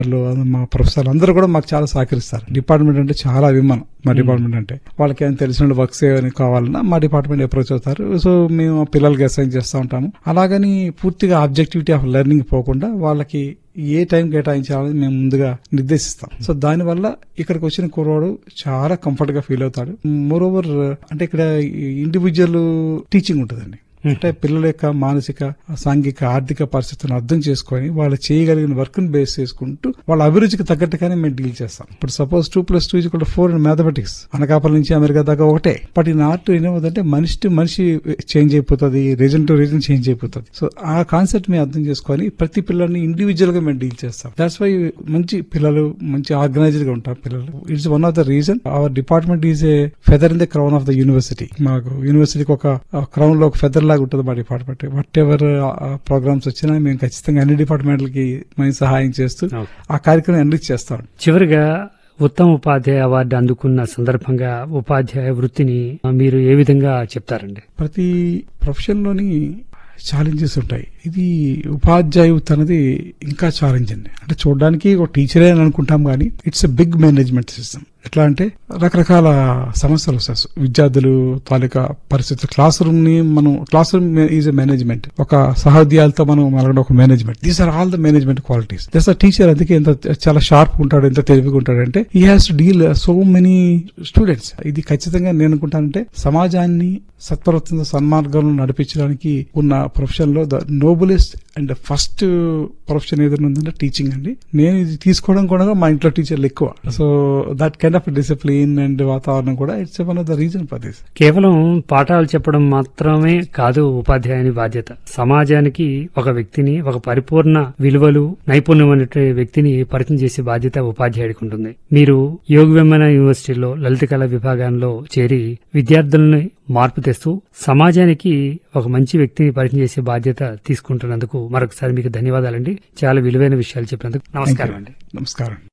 వాళ్ళు, మా ప్రొఫెసర్ అందరూ కూడా మాకు చాలా సహకరిస్తారు డిపార్ట్మెంట్ అంటే చాలా అభిమానం మా డిపార్ట్మెంట్ అంటే వాళ్ళకి ఏమైనా తెలిసిన వర్క్స్ ఏమైనా కావాలన్నా మా డిపార్ట్మెంట్ అప్రోచ్ అవుతారు సో మేము ఆ పిల్లలకి అసైన్ చేస్తూ ఉంటాము అలాగని పూర్తిగా ఆబ్జెక్టివిటీ ఆఫ్ లెర్నింగ్ పోకుండా వాళ్ళకి ఏ టైం కేటాయించాలని మేము ముందుగా నిర్దేశిస్తాం సో దానివల్ల ఇక్కడికి వచ్చిన కుర్రోడు చాలా కంఫర్ట్ గా ఫీల్ అవుతాడు మోర్ ఓవర్ అంటే ఇక్కడ ఇండివిజువల్ టీచింగ్ ఉంటుందండి అంటే పిల్లల యొక్క మానసిక సాంఘిక ఆర్థిక పరిస్థితులను అర్థం చేసుకొని వాళ్ళు చేయగలిగిన వర్క్ ని బేస్ చేసుకుంటూ వాళ్ళ అభిరుచికి తగ్గట్టుగానే మేము డీల్ చేస్తాం ఇప్పుడు suppose two plus two equal four in mathematics Anakapalli నుంచి అమెరికా దాకా ఒకటే బట్ ఈ ఆర్ట్ ఏమవుతుందంటే మనిషి టు మనిషి చేంజ్ అయిపోతుంది రీజన్ టు రీజన్ చేంజ్ అయిపోతుంది సో ఆ కాన్సెప్ట్ మేము అర్థం చేసుకొని ప్రతి పిల్లల్ని ఇండివిజువల్ గా మేము డీల్ చేస్తాం దాట్స్ వై మంచి పిల్లలు మంచి ఆర్గనైజ్డ్ గా ఉంటారు పిల్లలు it's one of the reason our department is a feather in the crown of the university మాకు యూనివర్సిటీకి ఒక క్రౌన్ లో ఒక ఫెదర్ లాగా ఉంటుంది మా డిపార్ట్మెంట్ వట్ ఎవర్ ప్రోగ్రామ్స్ వచ్చినా మేము ఖచ్చితంగా అన్ని డిపార్ట్మెంట్లకి మేము సహాయం చేస్తూ ఆ కార్యక్రమం ఎన్రిచ్ చేస్తాం చివరిగా ఉత్తమ ఉపాధ్యాయ అవార్డు అందుకున్న సందర్భంగా ఉపాధ్యాయ వృత్తిని మీరు ఏ విధంగా చెప్తారండి ప్రతి ప్రొఫెషన్ లోని ఛాలెంజెస్ ఉంటాయి ఇది ఉపాధ్యాయుత్ అనేది ఇంకా ఛాలెంజ్ అండి అంటే చూడడానికి ఒక టీచరే అని అనుకుంటాం కానీ it's a big management system ఎట్లా అంటే రకరకాల సమస్యలు వస్తాయి విద్యార్థులు తాలూకా పరిస్థితులు క్లాస్ రూమ్ ని మనం classroom is a management ఒక సహోద్యాలతో మనం మలగడం ఒక management these are all the management qualities thus ఆ టీచర్ అందుకే ఎంత చాలా షార్ప్ ఉంటాడు ఎంత తెలివిగా ఉంటాడు అంటే ఈ has to deal so many students ఇది ఖచ్చితంగా నేను అనుకుంటానంటే సమాజాన్ని సత్ప్రవర్తన సన్మార్గంలో నడిపించడానికి ఉన్న ప్రొఫెషన్ లో the noblest and first profession ఏదైనా ఉందంటే టీచింగ్ అండి నేను ఇది తీసుకోవడం కూడా మా ఇంట్లో టీచర్లు ఎక్కువ so that kind of discipline and వాతావరణం కూడా it's one of the reason for this కేవలం పాఠాలు చెప్పడం మాత్రమే కాదు ఉపాధ్యాయుని బాధ్యత సమాజానికి ఒక వ్యక్తిని ఒక పరిపూర్ణ విలువలు నైపుణ్యం అనే వ్యక్తిని పరిచయం చేసే బాధ్యత ఉపాధ్యాయుడికి ఉంటుంది మీరు యోగ విమాన యూనివర్సిటీలో లలిత కళా విభాగంలో చేరి విద్యార్థులని మార్పు తెస్తూ సమాజానికి ఒక మంచి వ్యక్తిని పరిచయం చేసే బాధ్యత తీసుకుంటున్నందుకు మరొకసారి మీకు ధన్యవాదాలండి చాలా విలువైన విషయాలు చెప్పినందుకు నమస్కారం అండి నమస్కారం